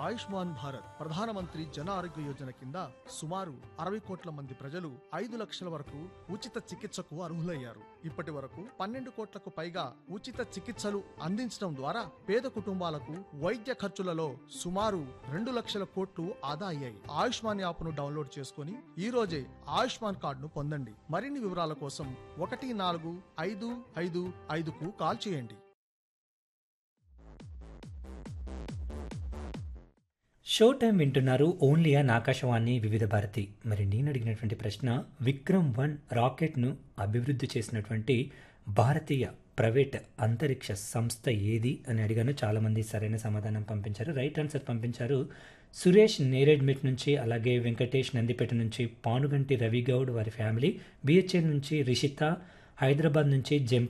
ఆయుష్మాన్ భారత్ ప్రధానమంత్రి జన ఆరోగ్య యోజన కింద సుమారు అరవై కోట్ల మంది ప్రజలు ఐదు లక్షల వరకు ఉచిత చికిత్సకు అర్హులయ్యారు ఇప్పటి వరకు పన్నెండు కోట్లకు పైగా ఉచిత చికిత్సలు అందించడం ద్వారా పేద కుటుంబాలకు వైద్య ఖర్చులలో సుమారు రెండు లక్షల కోట్లు ఆదా అయ్యాయి ఆయుష్మాన్ యాప్ను డౌన్లోడ్ చేసుకుని ఈ రోజే ఆయుష్మాన్ కార్డును పొందండి మరిన్ని వివరాల కోసం ఒకటి నాలుగు ఐదు ఐదు ఐదుకు కాల్ చేయండి షో టైం వింటున్నారు ఓన్లీ అన్ ఆకాశవాణి వివిధ భారతి మరి నేను అడిగినటువంటి ప్రశ్న విక్రమ్ వన్ రాకెట్ను అభివృద్ధి చేసినటువంటి భారతీయ ప్రైవేట్ అంతరిక్ష సంస్థ ఏది అని అడిగాను చాలామంది సరైన సమాధానం పంపించారు రైట్ ఆన్సర్ పంపించారు సురేష్ నేరేడ్మిట్ నుంచి అలాగే వెంకటేష్ నందిపేట నుంచి పానుగంటి రవిగౌడ్ వారి ఫ్యామిలీ బిహెచ్ఎల్ నుంచి రిషిత హైదరాబాద్ నుంచి జెం